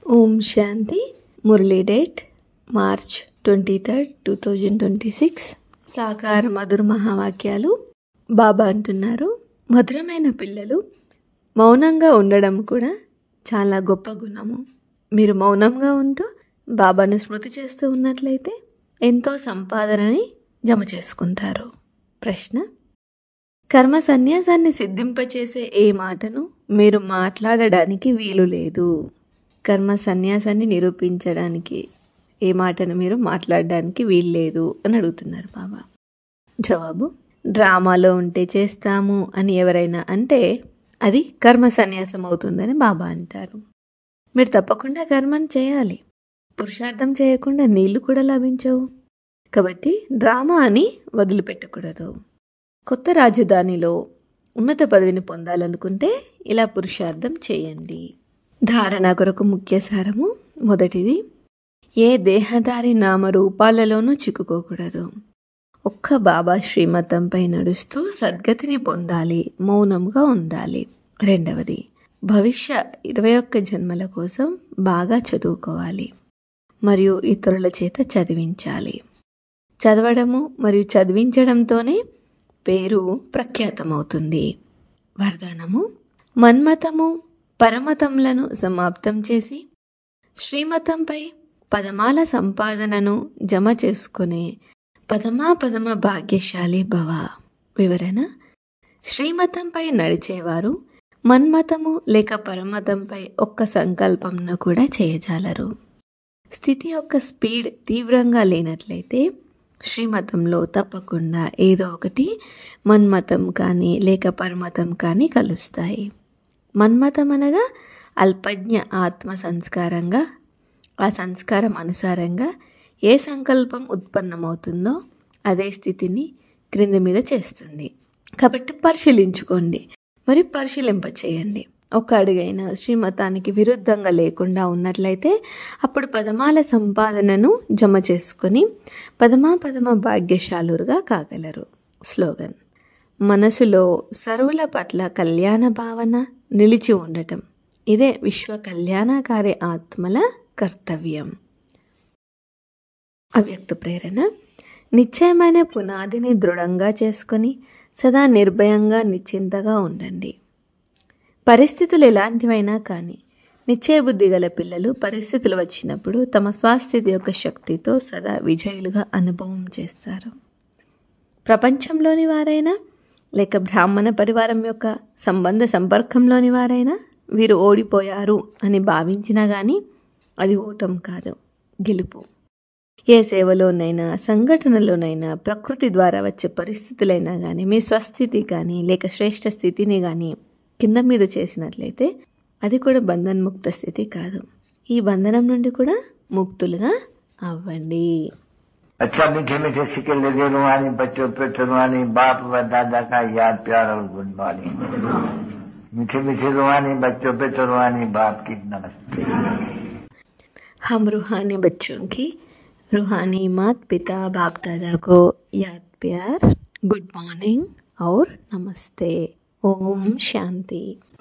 ఓం శాంతి Murali date March twenty third two thousand twenty six సాకార మధుర మహావాక్యాలు బాబా అంటున్నారు మధురమైన పిల్లలు మౌనంగా ఉండడం కూడా చాలా గొప్ప గుణము మీరు మౌనంగా ఉంటూ బాబాను స్మృతి చేస్తూ ఉన్నట్లయితే ఎంతో సంపాదనని జమ చేసుకుంటారు ప్రశ్న కర్మ సన్యాసాన్ని సిద్ధింపచేసే ఏ మాటను మీరు మాట్లాడడానికి వీలు లేదు కర్మ సన్యాసాన్ని నిరూపించడానికి ఏ మాటను మీరు మాట్లాడడానికి వీల్లేదు అని అడుగుతున్నారు బాబా జవాబు డ్రామాలో ఉంటే చేస్తాము అని ఎవరైనా అంటే అది కర్మ సన్యాసం అవుతుందని బాబా అంటారు మీరు తప్పకుండా కర్మను చేయాలి పురుషార్థం చేయకుండా నీళ్లు కూడా లభించవు కాబట్టి డ్రామా అని వదిలిపెట్టకూడదు కొత్త రాజధానిలో ఉన్నత పదవిని పొందాలనుకుంటే ఇలా పురుషార్థం చేయండి ధారణ కొరకు ముఖ్య సారము మొదటిది ఏ దేహదారి నామరూపాలలోనూ చిక్కుకోకూడదు ఒక్క బాబా శ్రీమతంపై నడుస్తూ సద్గతిని పొందాలి మౌనంగా ఉండాలి రెండవది భవిష్య ఇరవై ఒక్క జన్మల కోసం బాగా చదువుకోవాలి మరియు ఇతరుల చేత చదివించాలి చదవడము మరియు చదివించడంతోనే పేరు ప్రఖ్యాతమవుతుంది వరదానము మన్మతము పరమతములను సమాప్తం చేసి శ్రీమతంపై పదమాల సంపాదనను జమ చేసుకునే పదమా పదమ భాగ్యశాలి భవ వివరణ శ్రీమతంపై నడిచేవారు మన్మతము లేక పరమతంపై ఒక్క సంకల్పంను కూడా చేయజాలరు స్థితి యొక్క స్పీడ్ తీవ్రంగా లేనట్లయితే శ్రీమతంలో తప్పకుండా ఏదో ఒకటి మన్మతం కానీ లేక పరమతం కానీ కలుస్తాయి మన్మతం అనగా అల్పజ్ఞ ఆత్మ సంస్కారంగా ఆ సంస్కారం అనుసారంగా ఏ సంకల్పం ఉత్పన్నమవుతుందో అదే స్థితిని క్రింది మీద చేస్తుంది కాబట్టి పరిశీలించుకోండి మరి పరిశీలింప చేయండి ఒక అడుగైన శ్రీమతానికి విరుద్ధంగా లేకుండా ఉన్నట్లయితే అప్పుడు పదమాల సంపాదనను జమ చేసుకొని పదమా పదమ భాగ్యశాలురుగా కాగలరు స్లోగన్ మనసులో సర్వుల పట్ల కళ్యాణ భావన నిలిచి ఉండటం ఇదే విశ్వ కళ్యాణకారి ఆత్మల కర్తవ్యం అవ్యక్త ప్రేరణ నిశ్చయమైన పునాదిని దృఢంగా చేసుకొని సదా నిర్భయంగా నిశ్చింతగా ఉండండి పరిస్థితులు ఎలాంటివైనా కానీ నిశ్చయబుద్ధి గల పిల్లలు పరిస్థితులు వచ్చినప్పుడు తమ స్వాస్థితి యొక్క శక్తితో సదా విజయులుగా అనుభవం చేస్తారు ప్రపంచంలోని వారైనా లేక బ్రాహ్మణ పరివారం యొక్క సంబంధ సంపర్కంలోని వారైనా వీరు ఓడిపోయారు అని భావించినా కానీ అది ఓటం కాదు గెలుపు ఏ సేవలోనైనా సంఘటనలోనైనా ప్రకృతి ద్వారా వచ్చే పరిస్థితులైనా కానీ మీ స్వస్థితి కానీ లేక శ్రేష్ఠ స్థితిని కానీ కింద మీద చేసినట్లయితే అది కూడా బంధన్ముక్త స్థితి కాదు ఈ బంధనం నుండి కూడా ముక్తులుగా అవ్వండి अच्छा मीठे मीठे सिक्के लगे रुहानी बच्चों पे रुहानी बाप व दादा का याद प्यार और गुड मॉर्निंग मीठे मीठे रुहानी बच्चों पे रुहानी बाप की नमस्ते हम रूहानी बच्चों की रूहानी मात पिता बाप दादा को याद प्यार गुड मॉर्निंग और नमस्ते ओम शांति